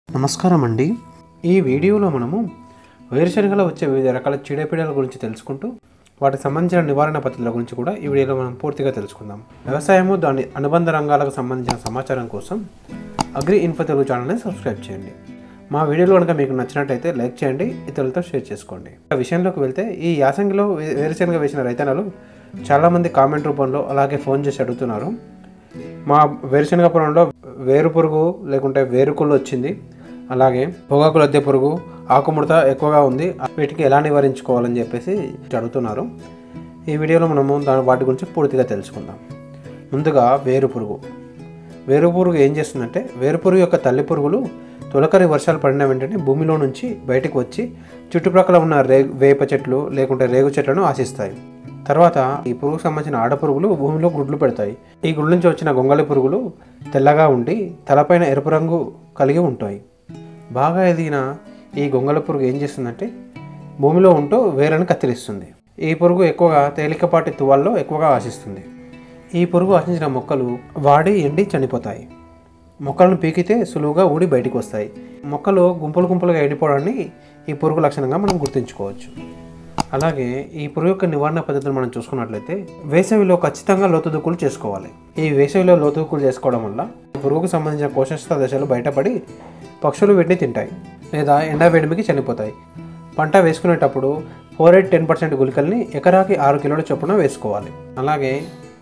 నమస్కారం అండి ఈ వీడియోలో మనము వేరుశనగలో వచ్చే వివిధ రకాల చీడపీడల గురించి తెలుసుకుంటూ వాటికి సంబంధించిన నివారణ పద్ధతుల గురించి కూడా ఈ వీడియోలో మనం పూర్తిగా తెలుసుకుందాం వ్యవసాయము దాని అనుబంధ రంగాలకు సంబంధించిన సమాచారం కోసం అగ్రి ఇన్ఫో తెలుగు ఛానల్ని సబ్స్క్రైబ్ చేయండి మా వీడియోలు కనుక మీకు నచ్చినట్టయితే లైక్ చేయండి ఇతరులతో షేర్ చేసుకోండి ఆ విషయంలోకి వెళ్తే ఈ యాసంగిలో వే- వేరుశనగ వేసిన రైతన్నలు చాలామంది కామెంట్ రూపంలో అలాగే ఫోన్ చేసి అడుగుతున్నారు మా వేరుశనగ పొలంలో వేరు పురుగు లేకుంటే వేరుకుళ్ళు వచ్చింది అలాగే పొగాకు లద్దె పురుగు ఆకుముడత ఎక్కువగా ఉంది వీటికి ఎలా నివారించుకోవాలని చెప్పేసి అడుగుతున్నారు ఈ వీడియోలో మనము దాని వాటి గురించి పూర్తిగా తెలుసుకుందాం ముందుగా వేరు పురుగు వేరు పురుగు ఏం చేస్తుందంటే వేరు పురుగు యొక్క తల్లి పురుగులు తొలకరి వర్షాలు పడిన వెంటనే భూమిలో నుంచి బయటకు వచ్చి చుట్టుప్రక్కల ఉన్న రే వేప చెట్లు లేకుంటే రేగు చెట్లను ఆశిస్తాయి తర్వాత ఈ పురుగుకు సంబంధించిన ఆడపురుగులు భూమిలో గుడ్లు పెడతాయి ఈ గుడ్ల నుంచి వచ్చిన గొంగళి పురుగులు తెల్లగా ఉండి తలపైన ఎరుపు రంగు కలిగి ఉంటాయి బాగా ఎదిగిన ఈ గొంగళ పురుగు ఏం చేస్తుందంటే భూమిలో ఉంటూ వేలను కత్తిరిస్తుంది ఈ పురుగు ఎక్కువగా తేలికపాటి తువాల్లో ఎక్కువగా ఆశిస్తుంది ఈ పురుగు ఆశించిన మొక్కలు వాడి ఎండి చనిపోతాయి మొక్కలను పీకితే సులువుగా ఊడి బయటికి వస్తాయి మొక్కలు గుంపులు గుంపులుగా ఎండిపోవడాన్ని ఈ పురుగు లక్షణంగా మనం గుర్తుంచుకోవచ్చు అలాగే ఈ పురుగు యొక్క నివారణ పద్ధతులు మనం చూసుకున్నట్లయితే వేసవిలో ఖచ్చితంగా లోతుదుక్కులు చేసుకోవాలి ఈ వేసవిలో లోతుదుక్కులు చేసుకోవడం వల్ల ఈ పురుగుకు సంబంధించిన కోశస్థ దశలు బయటపడి పక్షులు వీటిని తింటాయి లేదా ఎండా వేడిమికి చనిపోతాయి పంట వేసుకునేటప్పుడు ఫోర్ ఎయిట్ టెన్ పర్సెంట్ గుళికల్ని ఎకరాకి ఆరు కిలోల చొప్పున వేసుకోవాలి అలాగే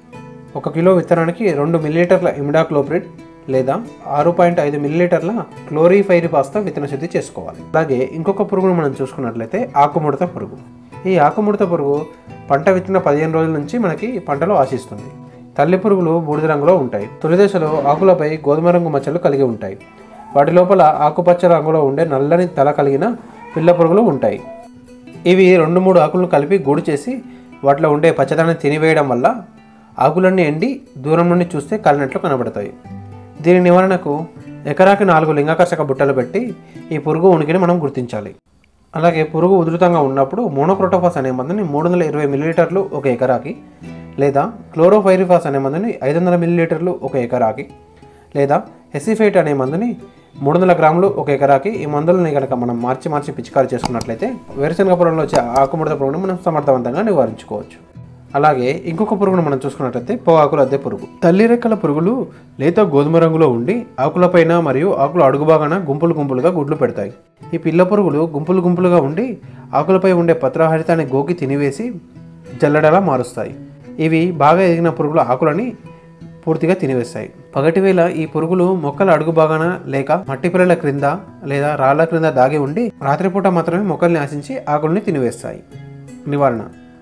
ఒక కిలో విత్తనానికి రెండు మిల్లీలీటర్ల ఇమిడాక్లోప్రిడ్ లేదా ఆరు పాయింట్ ఐదు మిల్లీలీటర్ల క్లోరిఫైరిఫాస్తో విత్తన శుద్ధి చేసుకోవాలి అలాగే ఇంకొక పురుగును మనం చూసుకున్నట్లయితే ఆకుముడత పురుగు ఈ ఆకుముడత పురుగు పంట విత్తిన పదిహేను రోజుల నుంచి మనకి పంటలో ఆశిస్తుంది తల్లి పురుగులు బూడిద రంగులో ఉంటాయి తొలి దశలో ఆకులపై గోధుమ రంగు మచ్చలు కలిగి ఉంటాయి వాటి లోపల ఆకుపచ్చ రంగులో ఉండే నల్లని తల కలిగిన పిల్ల పురుగులు ఉంటాయి ఇవి రెండు మూడు ఆకులను కలిపి గూడు చేసి వాటిలో ఉండే పచ్చదనాన్ని తినివేయడం వల్ల ఆకులన్నీ ఎండి దూరం నుండి చూస్తే కలినట్లు కనబడతాయి దీని నివారణకు ఎకరాకి నాలుగు లింగాకర్షక బుట్టలు పెట్టి ఈ పురుగు ఉనికిని మనం గుర్తించాలి అలాగే పురుగు ఉధృతంగా ఉన్నప్పుడు మోనోక్రోటోఫాస్ అనే మందుని మూడు వందల ఇరవై మిల్లీలీటర్లు ఒక ఎకరాకి లేదా క్లోరోఫైరిఫాస్ అనే మందుని ఐదు వందల మిల్లీలీటర్లు ఒక ఎకరాకి లేదా ఎసిఫైట్ అనే మందుని మూడు వందల గ్రాములు ఒక ఎకరాకి ఈ మందులని కనుక మనం మార్చి మార్చి పిచికారి చేసుకున్నట్లయితే వేరుశనగ పొలంలో వచ్చే ఆకుముడత పురుగును మనం సమర్థవంతంగా నివారించుకోవచ్చు అలాగే ఇంకొక పురుగును మనం చూసుకున్నట్లయితే పొగాకుల అద్దె పురుగు తల్లి రెక్కల పురుగులు లేత గోధుమ రంగులో ఉండి ఆకులపైన మరియు ఆకుల అడుగు భాగాన గుంపులు గుంపులుగా గుడ్లు పెడతాయి ఈ పిల్ల పురుగులు గుంపులు గుంపులుగా ఉండి ఆకులపై ఉండే పత్రహరితాన్ని గోకి తినివేసి జల్లడలా మారుస్తాయి ఇవి బాగా ఎదిగిన పురుగుల ఆకులని పూర్తిగా తినివేస్తాయి పగటి వేళ ఈ పురుగులు మొక్కల అడుగు భాగాన లేక మట్టి పిల్లల క్రింద లేదా రాళ్ల క్రింద దాగి ఉండి రాత్రిపూట మాత్రమే మొక్కల్ని ఆశించి ఆకుల్ని తినివేస్తాయి నివారణ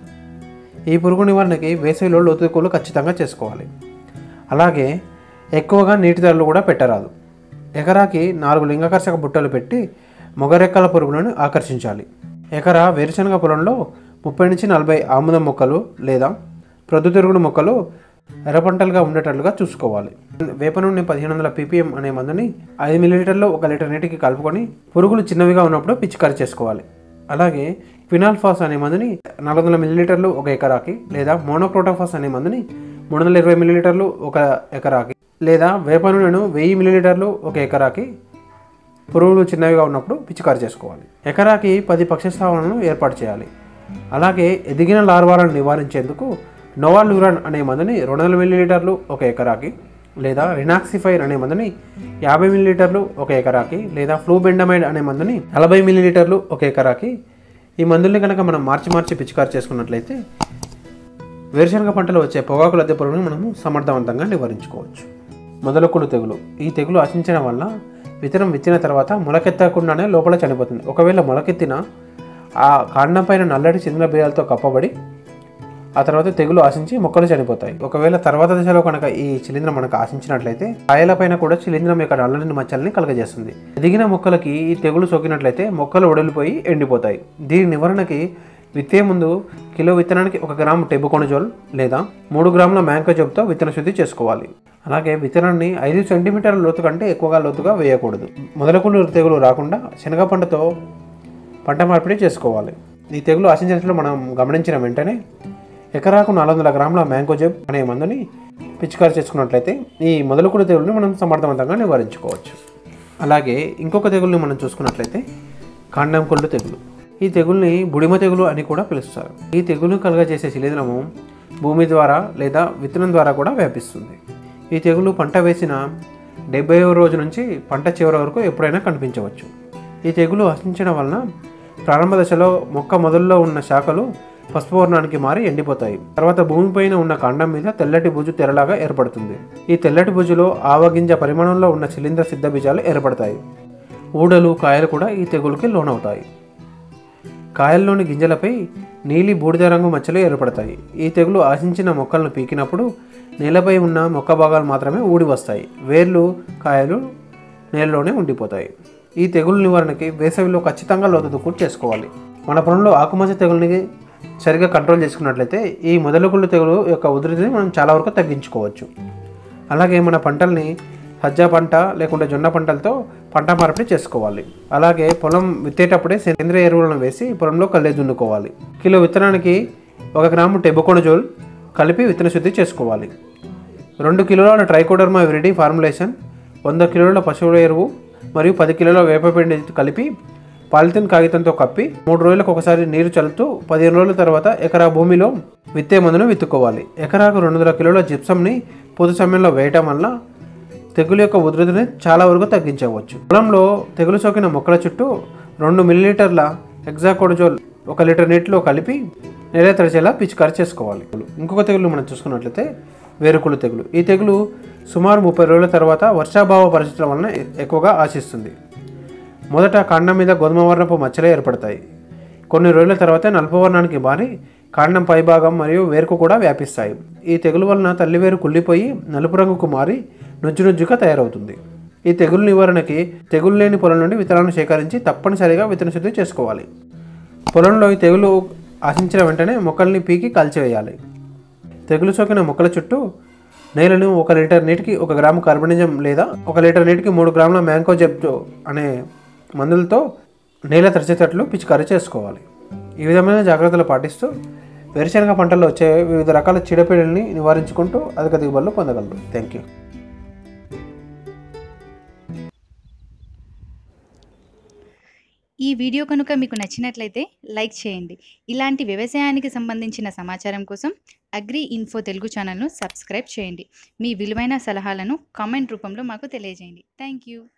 ఈ పురుగు నివారణకి వేసవిలో లోతుకులు ఖచ్చితంగా చేసుకోవాలి అలాగే ఎక్కువగా నీటి ధరలు కూడా పెట్టరాదు ఎకరాకి నాలుగు లింగకర్షక బుట్టలు పెట్టి మొగరెక్కల పురుగులను ఆకర్షించాలి ఎకరా వేరుశనగ పొలంలో ముప్పై నుంచి నలభై ఆముదం మొక్కలు లేదా ప్రొద్దుతిరుగుడు మొక్కలు ఎర్రపంటలుగా ఉండేటట్లుగా చూసుకోవాలి వేప నుండి పదిహేను వందల పీపీఎం అనే మందుని ఐదు మిల్లీలీటర్లు ఒక లీటర్ నీటికి కలుపుకొని పురుగులు చిన్నవిగా ఉన్నప్పుడు పిచికారి చేసుకోవాలి అలాగే ఫినాల్ఫాస్ అనే మందుని నాలుగు వందల మిల్లీలీటర్లు ఒక ఎకరాకి లేదా మోనోక్రోటోఫాస్ అనే మందుని మూడు వందల ఇరవై మిల్లీలీటర్లు ఒక ఎకరాకి లేదా వేప నూనెను వెయ్యి మిల్లీలీటర్లు ఒక ఎకరాకి పురుగులు చిన్నవిగా ఉన్నప్పుడు పిచికారి చేసుకోవాలి ఎకరాకి పది పక్షి స్థావరాలను ఏర్పాటు చేయాలి అలాగే ఎదిగిన లార్వాలను నివారించేందుకు నోవాల్యూరాన్ అనే మందుని రెండు వందల మిల్లీలీటర్లు ఒక ఎకరాకి లేదా రినాక్సిఫైర్ అనే మందుని యాభై మిల్లీలీటర్లు ఒక ఎకరాకి లేదా ఫ్లూబెండమైడ్ అనే మందుని నలభై మిల్లీలీటర్లు ఒక ఎకరాకి ఈ మందుల్ని కనుక మనం మార్చి మార్చి పిచికారి చేసుకున్నట్లయితే వేరుశనగ పంటలో వచ్చే పొగాకు లద్దె పురుగును మనము సమర్థవంతంగా నివారించుకోవచ్చు మొదలకుడు తెగులు ఈ తెగులు ఆశించడం వల్ల విత్తనం విత్తిన తర్వాత మొలకెత్తకుండానే లోపల చనిపోతుంది ఒకవేళ మొలకెత్తిన ఆ కాండం పైన నల్లటి చింద్ర బీయాలతో కప్పబడి ఆ తర్వాత తెగులు ఆశించి మొక్కలు చనిపోతాయి ఒకవేళ తర్వాత దశలో కనుక ఈ శిలీంధ్రం మనకు ఆశించినట్లయితే కాయలపైన కూడా శిలీంధ్రం యొక్క నల్లని మచ్చల్ని కలగజేస్తుంది ఎదిగిన మొక్కలకి ఈ తెగులు సోకినట్లయితే మొక్కలు ఒడిలిపోయి ఎండిపోతాయి దీని నివారణకి విత్తే ముందు కిలో విత్తనానికి ఒక గ్రాము టెబుకొనజోల్ లేదా మూడు గ్రాముల మ్యాంకోజోబ్తో విత్తన శుద్ధి చేసుకోవాలి అలాగే విత్తనాన్ని ఐదు సెంటీమీటర్ల లోతు కంటే ఎక్కువగా లోతుగా వేయకూడదు మొదలకుండు తెగులు రాకుండా శనగ పంటతో పంట మార్పిడి చేసుకోవాలి ఈ తెగులు ఆశించినట్లు మనం గమనించిన వెంటనే ఎకరాకు నాలుగు వందల గ్రాముల మ్యాంగోజెబ్ అనే మందుని పిచికారి చేసుకున్నట్లయితే ఈ మొదలుకుడు తెగులుని మనం సమర్థవంతంగా నివారించుకోవచ్చు అలాగే ఇంకొక తెగుల్ని మనం చూసుకున్నట్లయితే కాండం కొల్లు తెగులు ఈ తెగుల్ని బుడిమ తెగులు అని కూడా పిలుస్తారు ఈ తెగులు కలుగజేసే శిలీంధ్రము భూమి ద్వారా లేదా విత్తనం ద్వారా కూడా వ్యాపిస్తుంది ఈ తెగులు పంట వేసిన డెబ్బై రోజు నుంచి పంట చివరి వరకు ఎప్పుడైనా కనిపించవచ్చు ఈ తెగులు ఆశించడం వలన ప్రారంభ దశలో మొక్క మొదల్లో ఉన్న శాఖలు పసుపు వర్ణానికి మారి ఎండిపోతాయి తర్వాత భూమిపైన ఉన్న కాండం మీద తెల్లటి బుజు తెరలాగా ఏర్పడుతుంది ఈ తెల్లటి బుజులో ఆవగింజ పరిమాణంలో ఉన్న శిలీంద్ర సిద్ధ బీజాలు ఏర్పడతాయి ఊడలు కాయలు కూడా ఈ తెగులుకి లోనవుతాయి కాయల్లోని గింజలపై నీలి బూడిద రంగు మచ్చలు ఏర్పడతాయి ఈ తెగులు ఆశించిన మొక్కలను పీకినప్పుడు నేలపై ఉన్న మొక్క భాగాలు మాత్రమే ఊడి వస్తాయి వేర్లు కాయలు నేలలోనే ఉండిపోతాయి ఈ తెగులు నివారణకి వేసవిలో ఖచ్చితంగా లోతు దుక్కుడు చేసుకోవాలి మన పొలంలో ఆకుమచ్చ తెగులుని సరిగ్గా కంట్రోల్ చేసుకున్నట్లయితే ఈ మొదలుగుళ్ళు తెగులు యొక్క ఉధృతిని మనం చాలా వరకు తగ్గించుకోవచ్చు అలాగే మన పంటల్ని సజ్జ పంట లేకుంటే జొన్న పంటలతో పంట మార్పిడి చేసుకోవాలి అలాగే పొలం విత్తేటప్పుడే సేంద్రియ ఎరువులను వేసి పొలంలో కళ్ళే దున్నుకోవాలి కిలో విత్తనానికి ఒక గ్రాము టెబుకోనజోల్ కలిపి విత్తన శుద్ధి చేసుకోవాలి రెండు కిలోల ట్రైకోడర్మా విరిడి ఫార్ములేషన్ వంద కిలోల పశువుల ఎరువు మరియు పది కిలోల వేపపిండి కలిపి పాలిథిన్ కాగితంతో కప్పి మూడు రోజులకు ఒకసారి నీరు చల్లుతూ పదిహేను రోజుల తర్వాత ఎకరా భూమిలో విత్తే మందును విత్తుకోవాలి ఎకరాకు రెండు వందల కిలోల జిప్సంని పొదు సమయంలో వేయటం వల్ల తెగులు యొక్క ఉధృతిని చాలా వరకు తగ్గించవచ్చు పొలంలో తెగులు సోకిన మొక్కల చుట్టూ రెండు మిల్లీలీటర్ల ఎగ్జాకోడజోల్ ఒక లీటర్ నీటిలో కలిపి నేల తడిచేలా పిచికారి చేసుకోవాలి ఇంకొక తెగులు మనం చూసుకున్నట్లయితే వేరుకులు తెగులు ఈ తెగులు సుమారు ముప్పై రోజుల తర్వాత వర్షాభావ పరిస్థితుల వలన ఎక్కువగా ఆశిస్తుంది మొదట కాండం మీద గోధుమ వర్ణపు మచ్చలే ఏర్పడతాయి కొన్ని రోజుల తర్వాత నలుపు వర్ణానికి మారి కాండం పైభాగం మరియు వేరుకు కూడా వ్యాపిస్తాయి ఈ తెగులు వలన తల్లివేరు కుళ్ళిపోయి నలుపు రంగుకు మారి నుజ్జు నుజ్జుగా తయారవుతుంది ఈ తెగులు నివారణకి తెగులు లేని పొలం నుండి విత్తనాలను సేకరించి తప్పనిసరిగా విత్తన శుద్ధి చేసుకోవాలి పొలంలో ఈ తెగులు ఆశించిన వెంటనే మొక్కల్ని పీకి కాల్చివేయాలి తెగులు సోకిన మొక్కల చుట్టూ నేలను ఒక లీటర్ నీటికి ఒక గ్రాము కార్బనిజం లేదా ఒక లీటర్ నీటికి మూడు గ్రాముల మ్యాంకో జెబ్జో అనే మందులతో నేల తడిచేటట్లు పిచికారీ చేసుకోవాలి ఈ విధమైన జాగ్రత్తలు పాటిస్తూ వేరుశనగ పంటల్లో వచ్చే వివిధ రకాల చీడపీడల్ని నివారించుకుంటూ అధిక దిగుబడులు పొందగలరు థ్యాంక్ యూ ఈ వీడియో కనుక మీకు నచ్చినట్లయితే లైక్ చేయండి ఇలాంటి వ్యవసాయానికి సంబంధించిన సమాచారం కోసం అగ్రి ఇన్ఫో తెలుగు ఛానల్ను సబ్స్క్రైబ్ చేయండి మీ విలువైన సలహాలను కామెంట్ రూపంలో మాకు తెలియజేయండి థ్యాంక్ యూ